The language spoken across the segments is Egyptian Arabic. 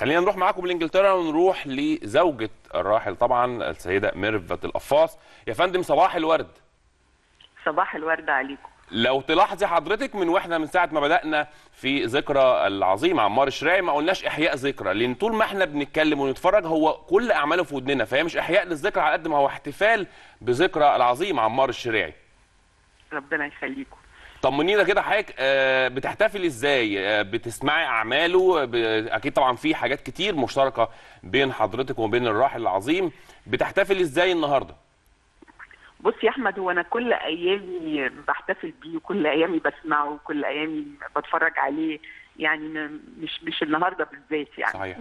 خلينا نروح معاكم لانجلترا ونروح لزوجة الراحل طبعا السيدة ميرفت القفاص يا فندم صباح الورد صباح الورد عليكم لو تلاحظي حضرتك من واحنا من ساعه ما بدانا في ذكرى العظيم عمار الشراعي ما قلناش احياء ذكرى لان طول ما احنا بنتكلم ونتفرج هو كل اعماله في ودننا فهي مش احياء للذكرى على قد ما هو احتفال بذكرى العظيم عمار الشراعي ربنا يخليكم طمنينا كده حضرتك آه، بتحتفل ازاي آه، بتسمعي اعماله ب- اكيد طبعا في حاجات كتير مشتركه بين حضرتك وبين الراحل العظيم بتحتفل ازاي النهارده بص يا احمد هو انا كل ايامي بحتفل بيه وكل ايامي بسمعه وكل ايامي بتفرج عليه يعني م- مش مش النهارده بالذات يعني صحيح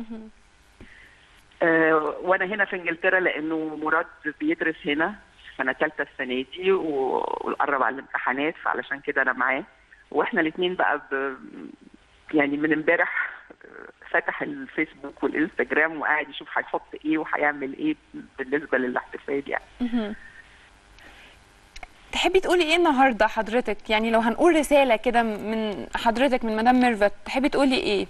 آه وانا هنا في انجلترا لانه مراد بيدرس هنا سنه ثالثه السنه دي و- وقرب على الامتحانات فعلشان كده انا معاه واحنا الاثنين بقى ب... يعني من امبارح آه، فتح الفيسبوك والانستجرام وقاعد يشوف هيحط ايه وهيعمل ايه بالنسبه للاحتفال يعني تحبي تقولي ايه النهارده حضرتك يعني لو هنقول رساله كده من حضرتك من مدام ميرفت تحبي تقولي ايه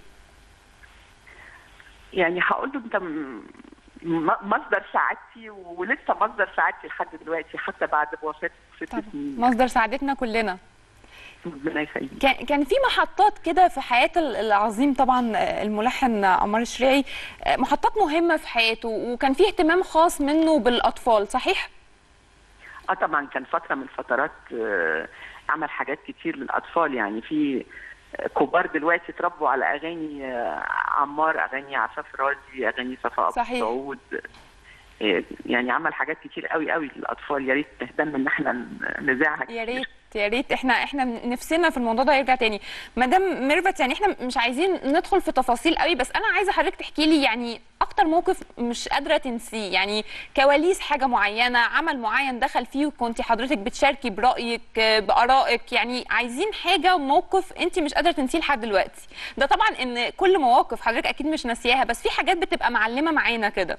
يعني هقول له انت م- م- مصدر سعادتي ولسه مصدر سعادتي لحد دلوقتي حتى بعد وفاه ست طبعا سنين مصدر سعادتنا كلنا ربنا يخليك كان كان في محطات كده في حياه ال- العظيم طبعا آه، الملحن عمار الشريعي آه، محطات مهمه في حياته وكان في اهتمام خاص منه بالاطفال صحيح اه طبعا كان فتره من الفترات آه، عمل حاجات كتير للاطفال يعني في آه، كبار دلوقتي اتربوا على اغاني آه، عمار اغاني عفاف راضي اغاني صفاء أبو صحيح. سعود آه، يعني عمل حاجات كتير قوي قوي للاطفال يا ريت نهتم ان احنا ن- نذاعها يا ريت يا ريت احنا احنا نفسنا في الموضوع ده يرجع تاني مدام ميرفت يعني احنا مش عايزين ندخل في تفاصيل قوي بس انا عايزه حضرتك تحكي لي يعني اكتر موقف مش قادره تنسيه يعني كواليس حاجه معينه عمل معين دخل فيه وكنت حضرتك بتشاركي برايك آه، بارائك يعني عايزين حاجه موقف انت مش قادره تنسيه لحد دلوقتي ده طبعا ان كل مواقف حضرتك اكيد مش ناسياها بس في حاجات بتبقى معلمه معانا كده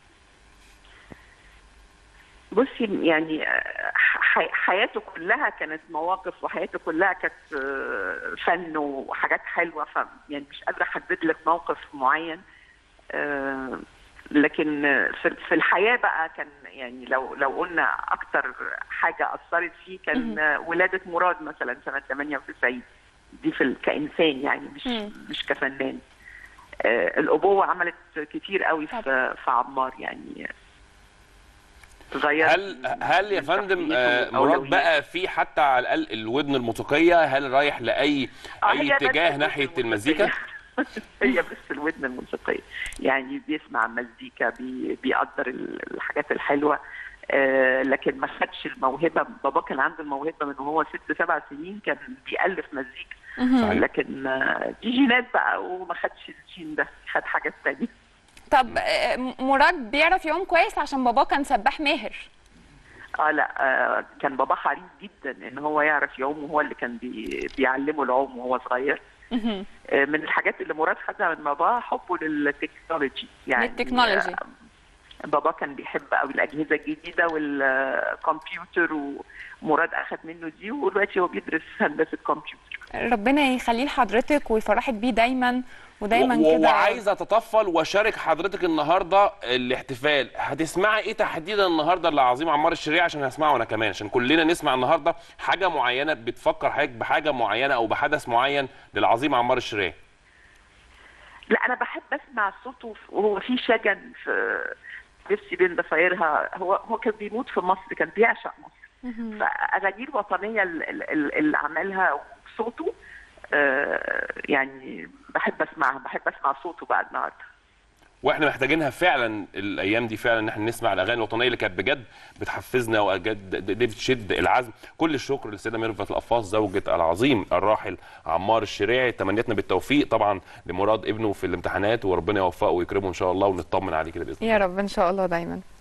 بصي يعني آه، ح- حياته كلها كانت مواقف وحياته كلها كانت آه، فن وحاجات حلوه ف يعني مش قادره احدد لك موقف معين آه، لكن آه، في في الحياه بقى كان يعني لو لو قلنا اكتر حاجه اثرت فيه كان آه، ولاده مراد مثلا سنه 98 دي في ال- كانسان يعني مش مم. مش كفنان آه، الابوه عملت كتير قوي طبعا. في في عمار يعني غيرت هل هل يا من فندم شخصيته آه، مراد وأولوياته. بقى في حتى على الاقل الودن الموسيقيه هل رايح لاي آه، اي هي بس اتجاه الودن ناحيه الموسيقية. المزيكا هي بس الودن الموسيقيه يعني بيسمع مزيكا بي بيقدر ال- الحاجات الحلوه آه لكن ما خدش الموهبه بابا كان عنده الموهبه من وهو ست سبع سنين كان بيألف مزيكا صحيح. لكن آه، دي جينات بقى وما خدش الجين ده خد حاجات تانية طب آه، مراد بيعرف يعوم كويس عشان باباه كان سباح ماهر اه لا آه كان بابا حريص جدا ان هو يعرف يعوم وهو اللي كان بي بيعلمه العوم وهو صغير مهم. آه من الحاجات اللي مراد خدها من بابا حبه للتكنولوجي يعني للتكنولوجي. آه، بابا كان بيحب قوي الاجهزه الجديده والكمبيوتر ومراد اخذ منه دي ودلوقتي هو بيدرس هندسه كمبيوتر ربنا يخليه لحضرتك ويفرحك بيه دايما ودايما و- كده وعايز اتطفل واشارك حضرتك النهارده الاحتفال هتسمعي ايه تحديدا النهارده لعظيم عمار الشريعي عشان هسمعه انا كمان عشان كلنا نسمع النهارده حاجه معينه بتفكر حضرتك بحاجه معينه او بحدث معين للعظيم عمار الشريعي لا انا بحب اسمع صوته وهو في شجن في نفسي بين ضفايرها هو هو كان بيموت في مصر كان بيعشق مصر فاغانيه الوطنيه ال- ال- ال- اللي عملها وصوته آه، يعني بحب اسمعها بحب اسمع صوته بقى النهارده واحنا محتاجينها فعلا الايام دي فعلا ان احنا نسمع الاغاني الوطنيه اللي كانت بجد بتحفزنا وبجد دي بتشد العزم كل الشكر للسيده ميرفت القفاص زوجة العظيم الراحل عمار الشريعي تمنياتنا بالتوفيق طبعا لمراد ابنه في الامتحانات وربنا يوفقه ويكرمه ان شاء الله ونطمن عليه كده باذن الله يا رب ان شاء الله دايما